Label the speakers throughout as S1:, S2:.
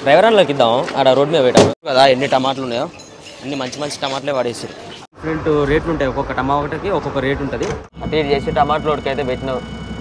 S1: Driver అన్నకి ఇద్దాం ఆడ రోడ్ మీద పెట్టాము కదా ఎన్ని టమాటాలు ఉన్నాయో అన్ని మంచి మంచి టమాటాలే పడేసి డిఫరెంట్ రేట్లు ఉంటాయి ఒక్కొక్క టమాటాకి ఒక్కొక్క రేట్ ఉంటుంది అంటే ఇది చేసి టమాటా రోడ్కి అయితే పెట్టినాం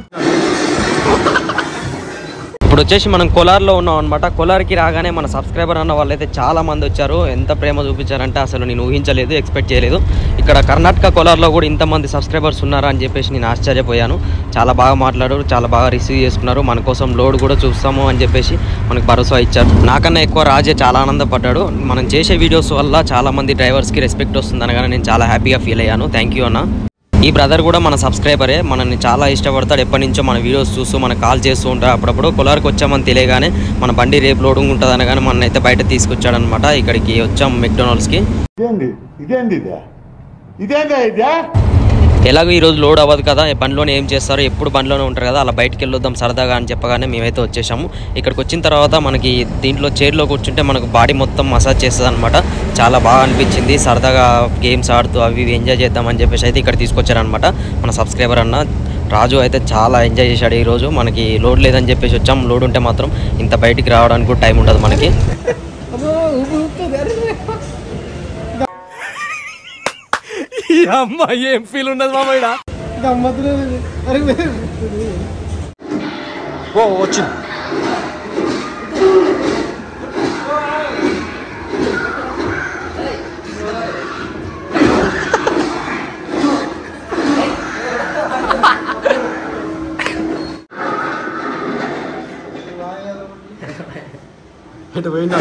S1: ఇప్పుడు వచ్చేసి మనం కోలార్లో ఉన్నాం అనమాట కోలార్కి రాగానే మన సబ్స్క్రైబర్ అన్న వాళ్ళైతే చాలా మంది వచ్చారు ఎంత ప్రేమ చూపించారంటే అసలు నేను ఊహించలేదు ఎక్స్పెక్ట్ చేయలేదు ఇక్కడ కర్ణాటక కోలార్లో కూడా ఇంతమంది సబ్స్క్రైబర్స్ ఉన్నారా అని చెప్పేసి నేను ఆశ్చర్యపోయాను చాలా బాగా మాట్లాడారు చాలా బాగా రిసీవ్ చేసుకున్నారు మన కోసం లోడ్ కూడా చూస్తాము అని చెప్పేసి మనకు భరోసా ఇచ్చారు నాకన్నా ఎక్కువ రాజే చాలా ఆనందపడ్డాడు మనం చేసే వీడియోస్ వల్ల చాలా మంది డ్రైవర్స్కి రెస్పెక్ట్ వస్తుంది అనగానే నేను చాలా హ్యాపీగా ఫీల్ అయ్యాను థ్యాంక్ యూ అన్న ఈ బ్రదర్ కూడా మన సబ్స్క్రైబరే మనల్ని చాలా ఇష్టపడతాడు ఎప్పటి నుంచో మన వీడియోస్ చూస్తూ మనకు కాల్ చేస్తూ ఉంటాడు అప్పుడప్పుడు కొలార్కి వచ్చామని తెలియగానే మన బండి రేపు లోడింగ్ ఉంటుంది అనగానే మన అయితే బయట తీసుకొచ్చాడనమాట ఇక్కడికి వచ్చాం మెక్డొనాల్డ్స్కి
S2: ఇదేంది ఇదేంది ఇదే ఇదేందా ఇదే
S1: ఎలాగో ఈరోజు లోడ్ అవ్వదు కదా ఈ బండిలోనే ఏం చేస్తారు ఎప్పుడు బండిలోనే ఉంటారు కదా అలా బయటికి వెళ్ళొద్దాం సరదాగా అని చెప్పగానే మేమైతే వచ్చేసాము ఇక్కడికి వచ్చిన తర్వాత మనకి దీంట్లో చైర్లో కూర్చుంటే మనకు బాడీ మొత్తం మసాజ్ చేస్తుంది అనమాట చాలా బాగా అనిపించింది సరదాగా గేమ్స్ ఆడుతూ అవి ఇవి ఎంజాయ్ చేద్దామని చెప్పేసి అయితే ఇక్కడ తీసుకొచ్చారనమాట మన సబ్స్క్రైబర్ అన్న రాజు అయితే చాలా ఎంజాయ్ చేశాడు ఈరోజు మనకి లోడ్ లేదని చెప్పేసి వచ్చాం లోడ్ ఉంటే మాత్రం ఇంత బయటికి రావడానికి కూడా టైం ఉండదు మనకి
S3: అమ్మ ఏం ఫీల్ ఉండదు మామయ్య ఓ వచ్చింది అంటే పోయిందా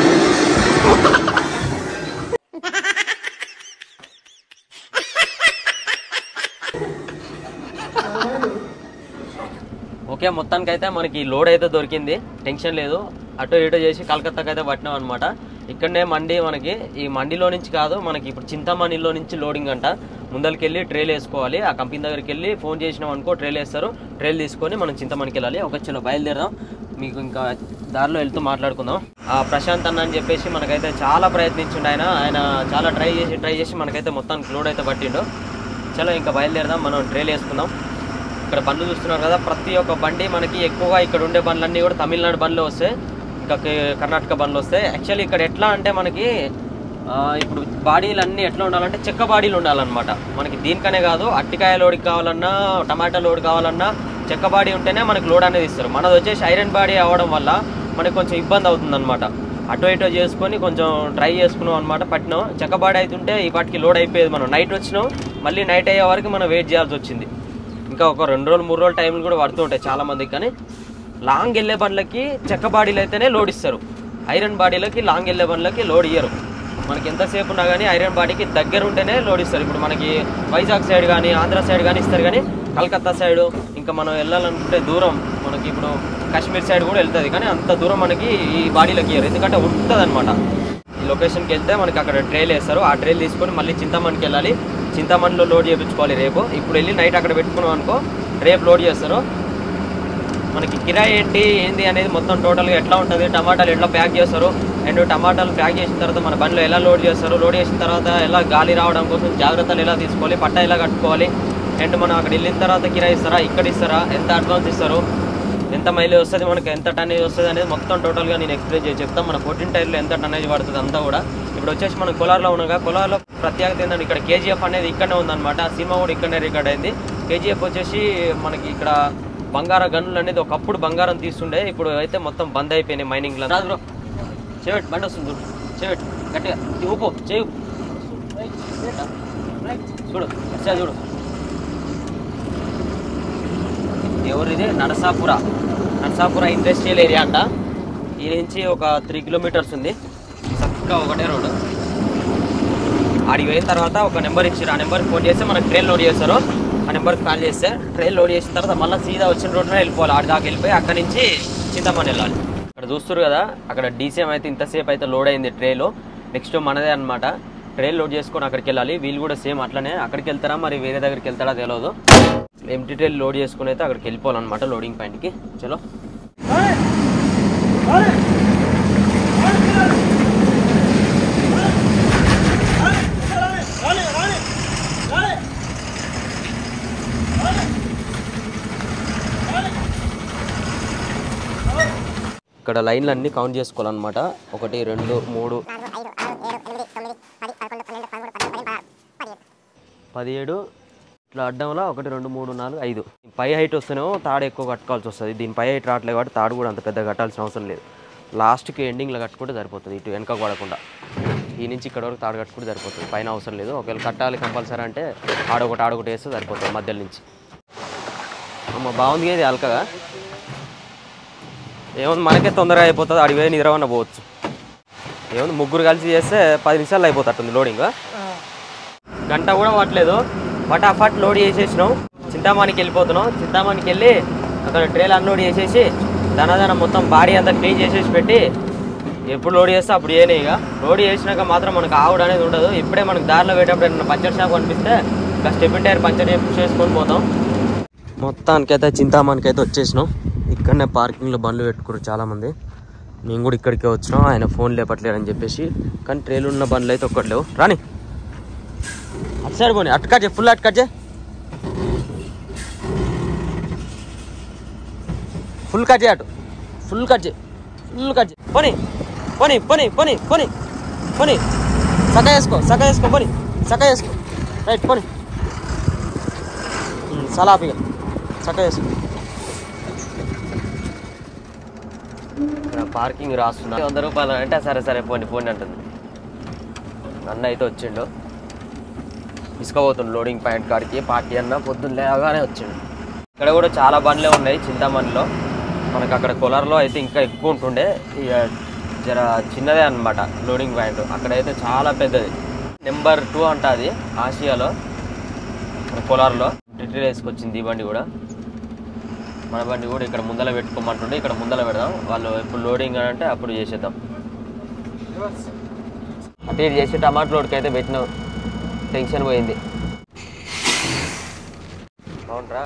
S1: ఓకే మొత్తానికి అయితే మనకి లోడ్ అయితే దొరికింది టెన్షన్ లేదు అటు ఇటు చేసి కలకత్తాకి అయితే పట్టినాం అనమాట ఇక్కడనే మండి మనకి ఈ మండిలో నుంచి కాదు మనకి ఇప్పుడు చింతామణిలో నుంచి లోడింగ్ అంట ముందరికి వెళ్ళి ట్రైల్ వేసుకోవాలి ఆ కంపెనీ దగ్గరికి వెళ్ళి ఫోన్ చేసినాం అనుకో ట్రైల్ వేస్తారు ట్రైల్ తీసుకొని మనం చింతమణికి వెళ్ళాలి ఒక చలో బయలుదేరదాం మీకు ఇంకా దారిలో వెళ్తూ మాట్లాడుకుందాం ఆ ప్రశాంత్ అన్న అని చెప్పేసి మనకైతే చాలా ప్రయత్నించిండు ఆయన ఆయన చాలా ట్రై చేసి ట్రై చేసి మనకైతే మొత్తానికి లోడ్ అయితే పట్టిండు చలో ఇంకా బయలుదేరదాం మనం ట్రైల్ వేసుకుందాం ఇక్కడ బండ్లు చూస్తున్నారు కదా ప్రతి ఒక్క బండి మనకి ఎక్కువగా ఇక్కడ ఉండే బండ్లన్నీ కూడా తమిళనాడు బండ్లు వస్తాయి ఇంకా కే- కర్ణాటక బండ్లు వస్తాయి యాక్చువల్లీ ఇక్కడ ఎట్లా అంటే మనకి ఆ, ఇప్పుడు బాడీలు అన్నీ ఎట్లా ఉండాలంటే చెక్క బాడీలు ఉండాలన్నమాట మనకి దీనికనే కాదు అట్టికాయ లోడ్ కావాలన్నా టమాటా లోడ్ కావాలన్నా చెక్క బాడీ ఉంటేనే మనకి లోడ్ అనేది ఇస్తారు మనది వచ్చేసి ఐరన్ బాడీ అవ్వడం వల్ల మనకి కొంచెం ఇబ్బంది అవుతుంది అనమాట అటు ఇటు చేసుకొని కొంచెం ట్రై చేసుకున్నాం అనమాట పట్టినాం చెక్క బాడీ అవుతుంటే ఈ పాటికి లోడ్ అయిపోయేది మనం నైట్ వచ్చినాం మళ్ళీ నైట్ అయ్యే వరకు మనం వెయిట్ చేయాల్సి వచ్చింది ఇంకా ఒక రెండు రోజులు మూడు రోజులు టైంలు కూడా పడుతుంటాయి చాలా మందికి కానీ లాంగ్ వెళ్ళే బండ్లకి చెక్క బాడీలు అయితేనే లోడ్ ఇస్తారు ఐరన్ బాడీలకి లాంగ్ వెళ్ళే బండ్లకి లోడ్ ఇయ్యరు మనకి ఎంతసేపు ఉన్నా కానీ ఐరన్ బాడీకి దగ్గర ఉంటేనే లోడ్ ఇస్తారు ఇప్పుడు మనకి వైజాగ్ సైడ్ కానీ ఆంధ్ర సైడ్ కానీ ఇస్తారు కానీ కలకత్తా సైడ్ ఇంకా మనం వెళ్ళాలనుకుంటే దూరం మనకి ఇప్పుడు కాశ్మీర్ సైడ్ కూడా వెళ్తుంది కానీ అంత దూరం మనకి ఈ బాడీలకి ఇయ్యరు ఎందుకంటే ఉంటుంది ఈ లొకేషన్కి వెళ్తే మనకి అక్కడ ట్రైల్ వేస్తారు ఆ ట్రైల్ తీసుకొని మళ్ళీ చింతామణికి వెళ్ళాలి చింతామణిలో లోడ్ చేయించుకోవాలి రేపు ఇప్పుడు వెళ్ళి నైట్ అక్కడ పెట్టుకున్నాం అనుకో రేపు లోడ్ చేస్తారు మనకి కిరాయి ఏంటి ఏంది అనేది మొత్తం టోటల్గా ఎట్లా ఉంటుంది టమాటాలు ఎట్లా ప్యాక్ చేస్తారు అండ్ టమాటాలు ప్యాక్ చేసిన తర్వాత మన బండిలో ఎలా లోడ్ చేస్తారు లోడ్ చేసిన తర్వాత ఎలా గాలి రావడం కోసం జాగ్రత్తలు ఎలా తీసుకోవాలి పట్ట ఎలా కట్టుకోవాలి అండ్ మనం అక్కడ వెళ్ళిన తర్వాత కిరాయి ఇస్తారా ఇక్కడ ఇస్తారా ఎంత అడ్వాన్స్ ఇస్తారు ఎంత మైలేజ్ వస్తుంది మనకి ఎంత టనేజ్ వస్తుంది అనేది మొత్తం టోటల్గా నేను ఎక్స్ప్లెయిన్ చేసి చెప్తాను మన ఫోర్టీన్ టైర్లో ఎంత టనేజ్ పడుతుంది అంతా కూడా ఇప్పుడు వచ్చేసి మనం కోలార్లో ఉన్నాగా కోలార్లో ప్రత్యేకత ఏంటంటే ఇక్కడ కేజీఎఫ్ అనేది ఇక్కడనే ఉందన్నమాట ఆ సినిమా కూడా ఇక్కడనే రికార్డ్ అయింది కేజీఎఫ్ వచ్చేసి మనకి ఇక్కడ బంగార గనులు అనేది ఒకప్పుడు బంగారం తీస్తుండే ఇప్పుడు అయితే మొత్తం బంద్ అయిపోయినాయి మైనింగ్లో రాదు బ్రో చేపెట్టు బండి వస్తుంది చూడు చేపెట్టు గట్టిగా ఇది ఊపు చేయు చూడు ఒకసారి చూడు ఎవరిది నరసాపుర నరసాపుర ఇండస్ట్రియల్ ఏరియా అంట ఈ నుంచి ఒక త్రీ కిలోమీటర్స్ ఉంది చక్కగా ఒకటే రోడ్డు ఆడికి పోయిన తర్వాత ఒక నెంబర్ ఇచ్చారు ఆ నెంబర్కి ఫోన్ చేస్తే మనకు ట్రైన్ లోడ్ చేస్తారు ఆ నెంబర్కి కాల్ చేస్తే ట్రైన్ లోడ్ చేసిన తర్వాత మళ్ళీ సీదా వచ్చిన రోడ్డునే వెళ్ళిపోవాలి ఆడి దాకా వెళ్ళిపోయి అక్కడి నుంచి చింతమణి వెళ్ళాలి అక్కడ చూస్తారు కదా అక్కడ డీసీఎం అయితే ఇంతసేపు అయితే లోడ్ అయింది ట్రైలో నెక్స్ట్ మనదే అన్నమాట ట్రైన్ లోడ్ చేసుకొని అక్కడికి వెళ్ళాలి వీళ్ళు కూడా సేమ్ అట్లనే అక్కడికి వెళ్తారా మరి వేరే దగ్గరికి వెళ్తారా తెలియదు ఎంటీ ట్రైన్ లోడ్ చేసుకుని అయితే అక్కడికి వెళ్ళిపోవాలన్నమాట లోడింగ్ పాయింట్కి చలో ఇక్కడ ఇక్కడ లైన్లు అన్నీ కౌంట్ చేసుకోవాలన్నమాట ఒకటి రెండు మూడు పదిహేడు ఇట్లా అడ్డంలో ఒకటి రెండు మూడు నాలుగు ఐదు పై హైట్ వస్తేనేమో తాడు ఎక్కువ కట్టుకోవాల్సి వస్తుంది దీని పై హైట్ రావట్లేదు కాబట్టి తాడు కూడా అంత పెద్ద కట్టాల్సిన అవసరం లేదు లాస్ట్కి ఎండింగ్లో కట్టుకుంటే సరిపోతుంది ఇటు వెనక పడకుండా ఈ నుంచి ఇక్కడ వరకు తాడు కట్టుకుంటే సరిపోతుంది పైన అవసరం లేదు ఒకవేళ కట్టాలి కంపల్సరీ అంటే ఆడొకటి ఆడొకటి వేస్తే సరిపోతుంది మధ్యలో నుంచి అమ్మ బాగుంది ఇది అల్కగా ఏముంది మనకే తొందరగా అయిపోతుంది అడిగి నిద్రవన్న పోవచ్చు ఏముంది ముగ్గురు కలిసి చేస్తే పది నిమిషాలు అయిపోతుంది లోడింగ్ గంట కూడా పట్టలేదు ఫటాఫట్ లోడ్ చేసేసినాం చింతామణికి వెళ్ళిపోతున్నాం చింతామణికి వెళ్ళి అక్కడ ట్రైల్ అన్లోడ్ చేసేసి ధనధన మొత్తం బాడీ అంతా క్లీన్ చేసేసి పెట్టి ఎప్పుడు లోడ్ చేస్తే అప్పుడు చేయనే ఇక లోడ్ చేసినాక మాత్రం మనకు ఆవుడు అనేది ఉండదు ఇప్పుడే మనకు దారిలో పోయేటప్పుడు ఏదైనా పంచర్ షాప్ కనిపిస్తే ఇంకా స్టెప్ టైర్ పంచర్ చేసుకొని పోతాం మొత్తానికైతే చింతామణికి అయితే వచ్చేసినాం ఇక్కడనే పార్కింగ్లో బండ్లు పెట్టుకున్నారు చాలామంది మేము కూడా ఇక్కడికే వచ్చినాం ఆయన ఫోన్ లేపట్లేదని చెప్పేసి కానీ ట్రైలు ఉన్న బండ్లు అయితే ఒక్కటి లేవు రాని అటు సైడ్ పోనీ అటు కట్ ఫుల్ అటు కట్ ఫుల్ కట్ అటు ఫుల్ కట్ ఫుల్ కట్ పోనీ పోనీ పోనీ పోనీ పోనీ పోనీ సగ వేసుకో సగ వేసుకో పోనీ సగ వేసుకో రైట్ పోనీ సలాపిగా సగ వేసుకో ఇక్కడ పార్కింగ్ రాస్తున్నా వంద రూపాయలు అంటే సరే సరే పోనీ పోనీ అంటుంది అన్న అయితే వచ్చిండు ఇసుకపోతుండు లోడింగ్ పాయింట్ కాడికి పార్టీ అన్న పొద్దున్న లేవగానే వచ్చిండు ఇక్కడ కూడా చాలా బండ్లే ఉన్నాయి చింతామణిలో మనకు అక్కడ కొలర్లో అయితే ఇంకా ఎక్కువ ఉంటుండే ఇక జర చిన్నదే అన్నమాట లోడింగ్ పాయింట్ అక్కడైతే చాలా పెద్దది నెంబర్ టూ అంట అది ఆసియాలో మన కొలార్లో డీటెయిల్ వేసుకొచ్చింది ఈ బండి కూడా మన బండి కూడా ఇక్కడ ముందల పెట్టుకోమంటుండే ఇక్కడ ముందల పెడదాం వాళ్ళు ఎప్పుడు లోడింగ్ అని అంటే అప్పుడు చేసేద్దాం అటు ఇటు చేసి టమాటో లోడ్కి అయితే పెట్టినాం టెన్షన్ పోయింది బాగుంటారా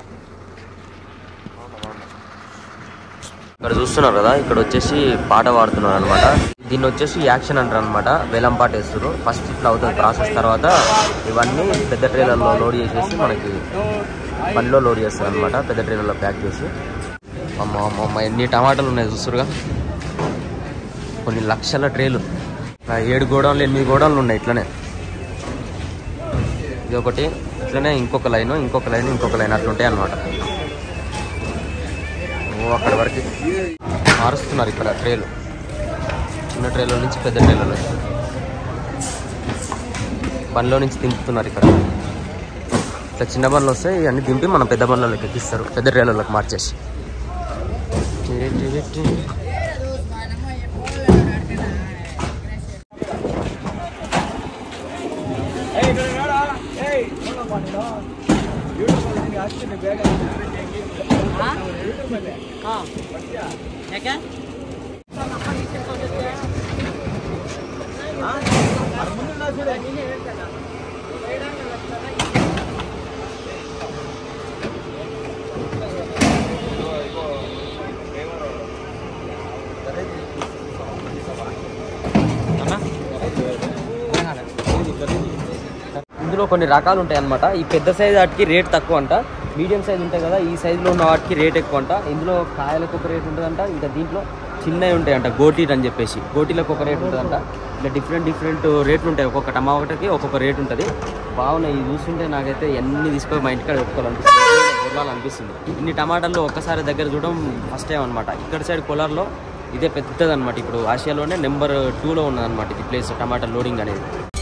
S1: ఇక్కడ చూస్తున్నారు కదా ఇక్కడ వచ్చేసి పాట పాడుతున్నారు అనమాట దీన్ని వచ్చేసి యాక్షన్ అంటారు అనమాట వేలం పాట వేస్తారు ఫస్ట్ ఇట్లా అవుతుంది ప్రాసెస్ తర్వాత ఇవన్నీ పెద్ద ట్రైలర్లో లోడ్ చేసేసి మనకి బండిలో లోడ్ చేస్తారు అనమాట పెద్ద ట్రైలర్లో ప్యాక్ చేసి అమ్మ అమ్మ అమ్మ ఎన్ని టమాటాలు ఉన్నాయి చూస్తురుగా కొన్ని లక్షల ట్రేలు ఆ ఏడు గోడౌన్లు ఎనిమిది గోడౌన్లు ఉన్నాయి ఇట్లనే ఇది ఒకటి ఇట్లనే ఇంకొక లైన్ ఇంకొక లైన్ ఇంకొక లైన్ అట్లుంటాయి అనమాట ఓ అక్కడ వరకు మారుస్తున్నారు ఇక్కడ ట్రేలు చిన్న ట్రేలో నుంచి పెద్ద ట్రేలలో బండిలో నుంచి దింపుతున్నారు ఇక్కడ ఇట్లా చిన్న బండ్లు వస్తే ఇవన్నీ దింపి మనం పెద్ద బండ్లలోకి ఎక్కిస్తారు పెద్ద ట్రేలలోకి మార్చేసి ఇందులో కొన్ని రకాలు ఉంటాయి అన్నమాట ఈ పెద్ద సైజ్ వాటికి రేట్ తక్కువ అంట మీడియం సైజ్ ఉంటాయి కదా ఈ సైజులో ఉన్న వాటికి రేట్ ఎక్కువ అంట ఇందులో కాయలకు ఒక రేట్ ఉంటుందంట ఇంకా దీంట్లో చిన్నవి ఉంటాయంట గోటీలు అని చెప్పేసి గోటీలకు ఒక రేట్ ఉంటుందంట ఇట్లా డిఫరెంట్ డిఫరెంట్ రేట్లు ఉంటాయి ఒక్కొక్క టమాటాకి ఒక్కొక్క రేట్ ఉంటుంది బాగున్నాయి ఇది చూస్తుంటే నాకైతే ఎన్ని తీసుకొని మా ఇంటికాడ పెట్టుకోవాలనిపిస్తుంది అనిపిస్తుంది ఇన్ని టమాటాలు ఒక్కసారి దగ్గర చూడడం ఫస్ట్ టైం అనమాట ఇక్కడ సైడ్ కొలర్లో ఇదే పెద్దదన్నమాట ఇప్పుడు ఆసియాలోనే నెంబర్ టూలో ఉన్నదన్నమాట ఇది ప్లేస్ టమాటా లోడింగ్ అనేది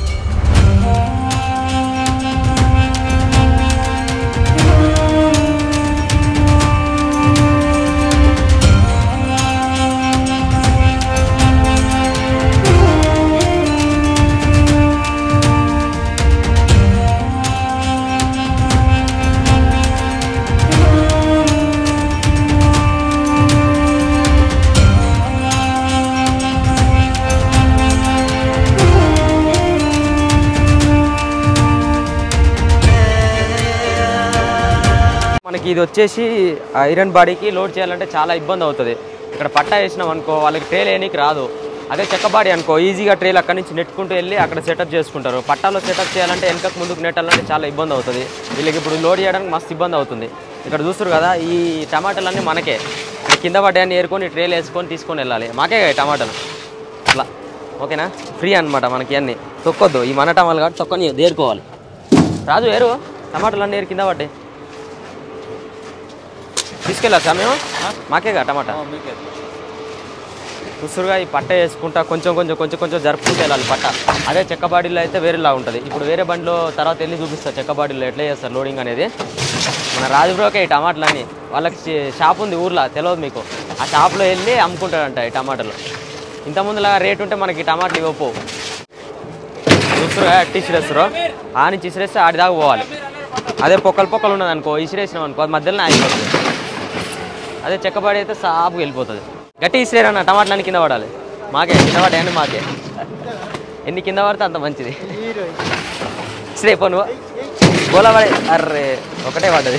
S1: మనకి ఇది వచ్చేసి ఐరన్ బాడీకి లోడ్ చేయాలంటే చాలా ఇబ్బంది అవుతుంది ఇక్కడ పట్టా వేసినాం అనుకో వాళ్ళకి ట్రైల్ వేయడానికి రాదు అదే చెక్క బాడీ అనుకో ఈజీగా ట్రైల్ అక్కడి నుంచి నెట్టుకుంటూ వెళ్ళి అక్కడ సెటప్ చేసుకుంటారు పట్టాలో సెటప్ చేయాలంటే వెనకకు ముందుకు నెట్టాలంటే చాలా ఇబ్బంది అవుతుంది వీళ్ళకి ఇప్పుడు లోడ్ చేయడానికి మస్తు ఇబ్బంది అవుతుంది ఇక్కడ చూస్తారు కదా ఈ టమాటాలన్నీ మనకే కింద పడ్డాయని ఏరుకొని ట్రేలు వేసుకొని తీసుకొని వెళ్ళాలి మాకే కదా ఈ టమాటాలు అట్లా ఓకేనా ఫ్రీ అనమాట మనకి అన్ని తొక్కొద్దు ఈ మన టమాటాలు కాబట్టి తొక్కని దేరుకోవాలి రాజు ఏరు టమాటాలు అన్నీ ఏరు కింద పడ్డాయి తీసుకెళ్ళచ్చా మేము మాకేగా టమాటా కుసురుగా ఈ పట్ట వేసుకుంటా కొంచెం కొంచెం కొంచెం కొంచెం జరుపుకుంటూ వెళ్ళాలి పట్ట అదే చెక్క బాడీలో అయితే వేరేలా ఉంటుంది ఇప్పుడు వేరే బండిలో తర్వాత వెళ్ళి చూపిస్తా చెక్క బాడీలో ఎట్లా చేస్తారు లోడింగ్ అనేది మన రాజుబ్రోకే ఈ టమాటాలన్నీ వాళ్ళకి షి- షాప్ ఉంది ఊర్లో తెలియదు మీకు ఆ షాప్లో వెళ్ళి అమ్ముకుంటాడంట ఈ టమాటాలు ఇంతకుముందులా రేట్ ఉంటే మనకి ఈ టమాటాలు ఇవ్వకపోవు చూస్తురుగా ఎట్టి ఇసిరేస్తారు ఆ నుంచి ఇసిరేస్తే ఆడి దాకా పోవాలి అదే పొక్కలు పొక్కలు ఉన్నది అనుకో ఇసిరేసినాం అనుకో అది మధ్యలో ఆగిపోతుంది అదే చెక్కబాడి అయితే సాపుకి వెళ్ళిపోతుంది గట్టి ఇసిరేరన్న టమాటాలన్నీ కింద పడాలి మాకే కింద పడ్డాయని మాకే ఎన్ని కింద పడితే అంత మంచిది ఇసిరేపో నువ్వు గోలా పడే అర్రే ఒకటే పడ్డది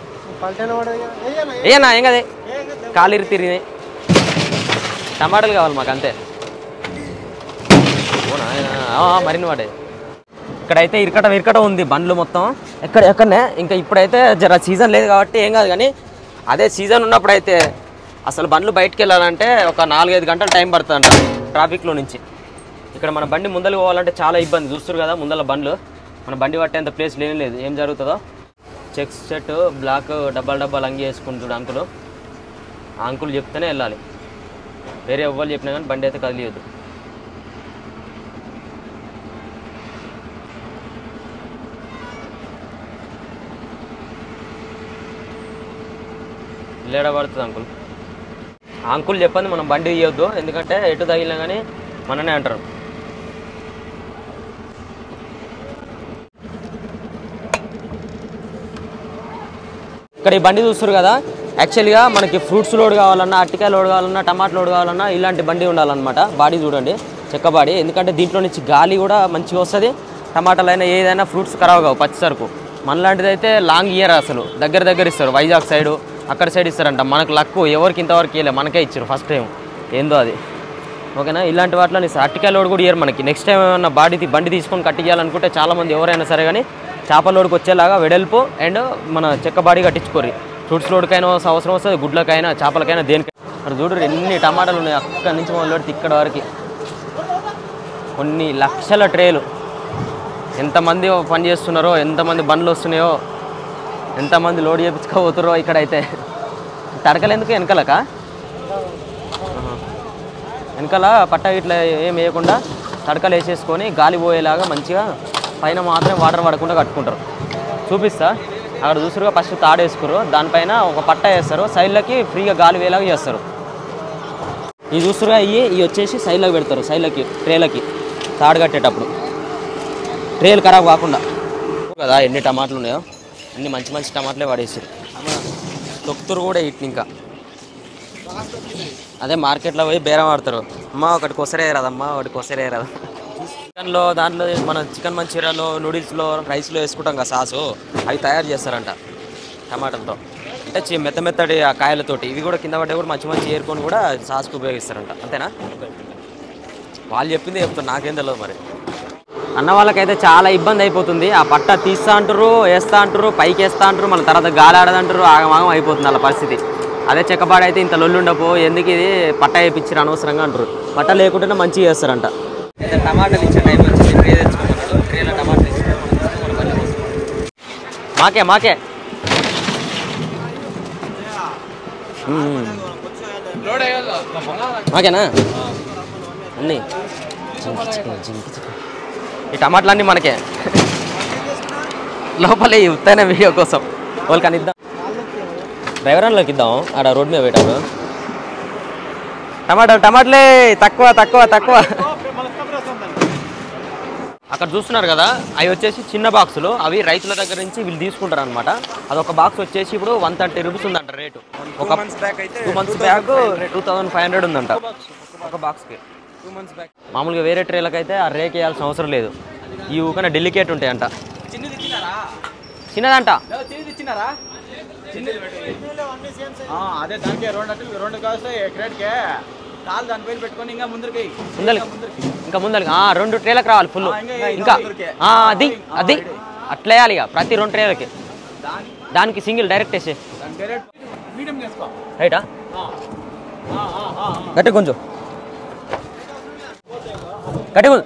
S1: ఏనా ఏం కదే కాలిరి తిరిగినాయి టమాటాలు కావాలి మాకు అంతే అవునా? ఆ, మరిన్ని వాడే ఇక్కడైతే ఇరకట ఇరకట ఉంది బండ్లు మొత్తం ఎక్కడ ఎక్కడనే ఇంకా ఇప్పుడైతే జర సీజన్ లేదు కాబట్టి ఏం కాదు కానీ అదే సీజన్ ఉన్నప్పుడు అయితే అసలు బండ్లు బయటికి వెళ్ళాలంటే ఒక నాలుగైదు గంటలు టైం పడుతుందంట ట్రాఫిక్లో నుంచి ఇక్కడ మన బండి ముందలు పోవాలంటే చాలా ఇబ్బంది చూస్తారు కదా ముందల బండ్లు మన బండి పట్టేంత ప్లేస్ లేని లేదు ఏం జరుగుతుందో చెక్స్ షర్ట్ బ్లాక్ డబ్బాలు డబ్బాలు అంగి వేసుకుంటాడు అంకులు ఆ అంకులు చెప్తేనే వెళ్ళాలి వేరే ఎవ్వరు చెప్పినా కానీ బండి అయితే కదిలియద్దు లేడ పడుతుంది అంకుల్ ఆ అంకుల్ చెప్పండి మనం బండి ఇవ్వద్దు ఎందుకంటే ఎటు తగిలినా కానీ మననే అంటారు ఇక్కడ ఈ బండి చూస్తారు కదా యాక్చువల్గా మనకి ఫ్రూట్స్ లోడ్ కావాలన్నా అట్టికాయ లోడ్ కావాలన్నా టమాటా లోడ్ కావాలన్నా ఇలాంటి బండి ఉండాలన్నమాట బాడీ చూడండి చెక్క బాడీ ఎందుకంటే దీంట్లో నుంచి గాలి కూడా మంచిగా వస్తుంది టమాటాలు అయినా ఏదైనా ఫ్రూట్స్ ఖరాబ్ కావు పచ్చి సరుకు మనలాంటిది అయితే లాంగ్ ఇయర్ అసలు దగ్గర దగ్గర ఇస్తారు వైజాగ్ సైడు అక్కడ సైడ్ ఇస్తారంట మనకు లక్కు ఎవరికి ఇంతవరకు ఇవ్వలే మనకే ఇచ్చారు ఫస్ట్ టైం ఏందో అది ఓకేనా ఇలాంటి వాటిలో ఇస్తారు అట్టికాయ లోడ్ కూడా ఇయర్ మనకి నెక్స్ట్ టైం ఏమన్నా బాడీ తీ- బండి తీసుకొని కట్టియాలనుకుంటే చాలామంది ఎవరైనా సరే కానీ చేపల లోడ్కి వచ్చేలాగా వెడల్పు అండ్ మన చెక్క బాడీ కట్టించుకోరు ఫ్రూట్స్ లోడ్కైనా అవసరం వస్తుంది గుడ్లకైనా చేపలకైనా దేనికి అక్కడ చూడరు ఎన్ని టమాటాలు ఉన్నాయి అక్కడి నుంచి మొదలు పెడితే ఇక్కడ వరకు కొన్ని లక్షల ట్రేలు ఎంతమంది పని చేస్తున్నారో ఎంతమంది బండ్లు వస్తున్నాయో ఎంతమంది లోడ్ చేపించుకోబోతున్నారో ఇక్కడైతే తడకలు ఎందుకు వెనకలక వెనకాల పట్ట ఇట్లా ఏం వేయకుండా తడకలు వేసేసుకొని గాలి పోయేలాగా మంచిగా పైన మాత్రం వాటర్ పడకుండా కట్టుకుంటారు చూపిస్తా అక్కడ చూసారుగా ఫస్ట్ తాడు వేసుకురు దానిపైన ఒక పట్ట వేస్తారు సైడ్లకి ఫ్రీగా గాలి వేలాగా చేస్తారు ఈ చూస్తురుగా ఇవి ఇవి వచ్చేసి సైడ్లోకి పెడతారు సైడ్లకి ట్రేలకి తాడు కట్టేటప్పుడు ట్రేలు ఖరాబ్ కాకుండా కదా ఎన్ని టమాటాలు ఉన్నాయో అన్ని మంచి మంచి టమాటాలే పడేసారు తొక్కుతురు కూడా ఇట్ని ఇంకా అదే మార్కెట్లో పోయి బేరం ఆడతారు అమ్మ ఒకటి కొసరే రాదమ్మా ఒకటి కొసరే రాదు చికెన్లో దాంట్లో మన చికెన్ మంచూరియాలో నూడిల్స్లో రైస్లో వేసుకుంటాం కదా సాసు అవి తయారు చేస్తారంట టమాటాలతో అంటే చి- మెత్త మెత్తటి ఆ కాయలతోటి ఇవి కూడా కింద పడ్డా కూడా మంచి మంచి ఏరుకొని కూడా సాస్కి ఉపయోగిస్తారంట అంతేనా వాళ్ళు చెప్పింది చెప్తారు నాకేం తెలియదు మరి అన్న వాళ్ళకైతే చాలా ఇబ్బంది అయిపోతుంది ఆ పట్ట తీస్తా అంటారు వేస్తా అంటారు పైకి వేస్తా అంటారు మళ్ళీ తర్వాత గాలి ఆడదంటారు ఆగమాగం అయిపోతుంది వాళ్ళ పరిస్థితి అదే చెక్కబాడ అయితే ఇంత లొల్లుండపో ఎందుకు ఇది పట్ట వేయించారు అనవసరంగా అంటారు పట్ట లేకుంటేనే మంచిగా చేస్తారంట టమాటాలు ఇచ్చే టైం వచ్చింది ట్రే తెచ్చుకోమన్నాడు ట్రేలో టమాటాలు ఇచ్చారు మాకే మాకే మ్మ్. మాకేనా అన్నీ జింకి చికెన్ జింకి చికెన్ ఈ టమాటాలన్నీ మనకే లోపల ఈ ఉత్తైన వీడియో కోసం వాళ్ళకి అని ఇద్దాం డ్రైవర్ అన్లోకి ఇద్దాం ఆడ రోడ్ మీద పెట్టాడు టమాటాలు టమాటలే తక్కువ తక్కువ తక్కువ అక్కడ చూస్తున్నారు కదా అవి వచ్చేసి చిన్న బాక్సులు అవి రైతుల దగ్గర నుంచి వీళ్ళు తీసుకుంటారు అనమాట అదొక బాక్స్ వచ్చేసి ఇప్పుడు వన్ థర్టీ రూపీస్ ఉందంట రేటు ఒక two months back two thousand five hundred ఉందంట ఒక బాక్స్కి టూ మంత్స్ బ్యాక్ మామూలుగా వేరే ట్రేలకు అయితే ఆ రేక్ వేయాల్సిన అవసరం లేదు ఈ ఊకన డెలికేట్ ఉంటాయంట చిన్నదంట
S4: అదే దానికి రెండు అట్లు రెండు కాస్తాయి క్రెడిట్కే కాలు దాని పైన పెట్టుకొని ఇంకా ముందరికి
S1: ముందరికి ఇంకా ముందరికి ఆ, రెండు ట్రేలకు రావాలి ఫుల్
S4: ఇంకా
S1: ఇంకా
S4: ముందరికి.
S1: ఆ, అది అది అట్లా వేయాలి ఇక ప్రతి రెండు ట్రేలకి దానికి సింగిల్ డైరెక్ట్ వేసే
S4: దాని డైరెక్ట్ మీడియం చేసుకో
S1: రైటా గట్టి కొంచెం గట్టి కొంచెం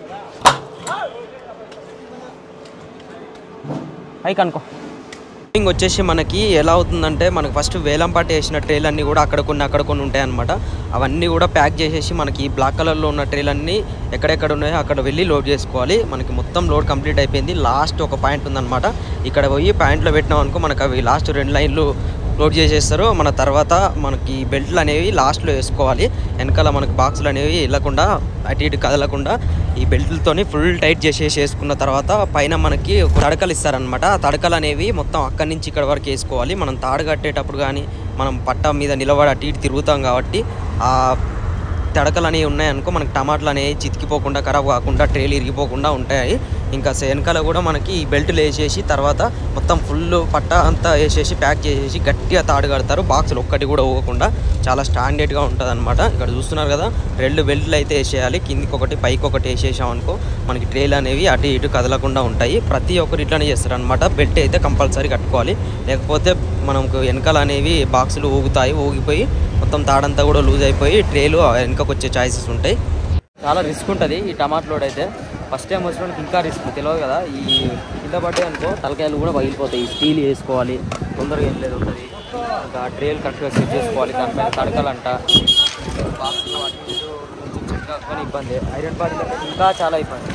S1: పైకి అనుకో
S5: ఇంక వచ్చేసి మనకి ఎలా అవుతుందంటే మనకి ఫస్ట్ వేలంపాట వేసిన ట్రేలు అన్నీ కూడా అక్కడ కొన్ని అక్కడ కొన్ని ఉంటాయి అనమాట అవన్నీ కూడా ప్యాక్ చేసేసి మనకి బ్లాక్ కలర్లో ఉన్న ట్రేలు అన్నీ ఎక్కడెక్కడ ఉన్నాయో అక్కడ వెళ్ళి లోడ్ చేసుకోవాలి మనకి మొత్తం లోడ్ కంప్లీట్ అయిపోయింది లాస్ట్ ఒక పాయింట్ ఉందన్నమాట ఇక్కడ పోయి పాయింట్లో పెట్టినాం అనుకో మనకు అవి లాస్ట్ రెండు లైన్లు లోడ్ చేసేస్తారు మన తర్వాత మనకి బెల్ట్లు అనేవి లాస్ట్లో వేసుకోవాలి వెనకాల మనకి బాక్సులు అనేవి వెళ్ళకుండా అటు ఇటు కదలకుండా ఈ బెల్ట్లతోని ఫుల్ టైట్ చేసేసి వేసుకున్న తర్వాత పైన మనకి ఒక తడకలు ఇస్తారనమాట ఆ తడకలు అనేవి మొత్తం అక్కడి నుంచి ఇక్కడ వరకు వేసుకోవాలి మనం తాడు కట్టేటప్పుడు కానీ మనం పట్ట మీద నిలబడి అటు ఇటు తిరుగుతాం కాబట్టి ఆ తడకలు అనేవి ఉన్నాయనుకో మనకి టమాటాలు అనేవి చితికిపోకుండా ఖరాబ్ కాకుండా ట్రేలు ఇరిగిపోకుండా ఉంటాయి ఇంకా వెనకాల కూడా మనకి ఈ బెల్ట్లు వేసేసి తర్వాత మొత్తం ఫుల్ పట్ట అంతా వేసేసి ప్యాక్ చేసేసి గట్టిగా తాడు కడతారు బాక్సులు ఒక్కటి కూడా పోకుండా చాలా స్టాండర్డ్గా ఉంటుంది అనమాట ఇక్కడ చూస్తున్నారు కదా రెండు బెల్ట్లు అయితే వేసేయాలి కిందికి ఒకటి పైకి ఒకటి వేసేసాం అనుకో మనకి ట్రేలు అనేవి అటు ఇటు కదలకుండా ఉంటాయి ప్రతి ఒక్కరు ఇట్లానే చేస్తారు అనమాట బెల్ట్ అయితే కంపల్సరీ కట్టుకోవాలి లేకపోతే మనకు వెనకాల అనేవి బాక్సులు ఊగుతాయి ఊగిపోయి మొత్తం తాడంతా కూడా లూజ్ అయిపోయి ట్రేలు వెనకకు వచ్చే ఛాయిసెస్ ఉంటాయి
S1: చాలా రిస్క్ ఉంటుంది ఈ టమాటా లోడ్ అయితే ఫస్ట్ టైం వచ్చినప్పుడు ఇంకా రిస్క్ తెలియదు కదా ఈ కింద పడ్డాయి అనుకో తలకాయలు కూడా పగిలిపోతాయి స్టీల్ వేసుకోవాలి తొందరగా ఏం లేదు ఉంటుంది ఇంకా ట్రేలు కరెక్ట్గా సెట్ చేసుకోవాలి దానిపైన తడకలంట బాక్స్లో అటు ఇటు కొంచెం సెట్ కాకపోయినా ఇబ్బంది ఐరన్ బాడీ ఇంకా చాలా ఇబ్బంది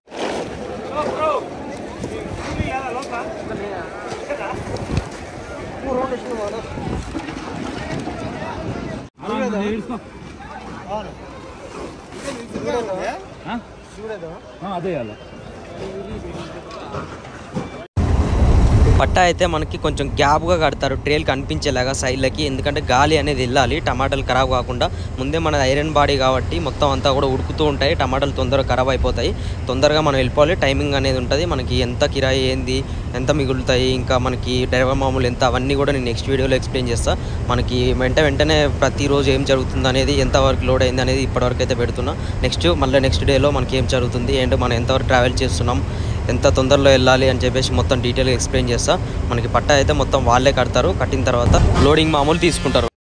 S5: పట్ట అయితే మనకి కొంచెం గ్యాప్గా కడతారు ట్రేల్ కనిపించేలాగా సైడ్లకి ఎందుకంటే గాలి అనేది వెళ్ళాలి టమాటాలు ఖరాబ్ కాకుండా ముందే మన ఐరన్ బాడీ కాబట్టి మొత్తం అంతా కూడా ఉడుకుతూ ఉంటాయి టమాటాలు తొందరగా ఖరాబ్ అయిపోతాయి తొందరగా మనం వెళ్ళిపోవాలి టైమింగ్ అనేది ఉంటుంది మనకి ఎంత కిరాయి ఏంది ఎంత మిగులుతాయి ఇంకా మనకి డ్రైవర్ మామూలు ఎంత అవన్నీ కూడా నేను నెక్స్ట్ వీడియోలో ఎక్స్ప్లెయిన్ చేస్తా మనకి వెంట వెంటనే ప్రతిరోజు ఏం జరుగుతుంది అనేది ఎంతవరకు లోడ్ అయింది అనేది ఇప్పటివరకు అయితే పెడుతున్నా నెక్స్ట్ మళ్ళీ నెక్స్ట్ డేలో మనకి ఏం జరుగుతుంది ఏంటో మనం ఎంతవరకు ట్రావెల్ చేస్తున్నాం ఎంత తొందరలో వెళ్ళాలి అని చెప్పేసి మొత్తం డీటెయిల్గా ఎక్స్ప్లెయిన్ చేస్తా మనకి పట్ట అయితే మొత్తం వాళ్ళే కడతారు కట్టిన తర్వాత లోడింగ్ మామూలు తీసుకుంటారు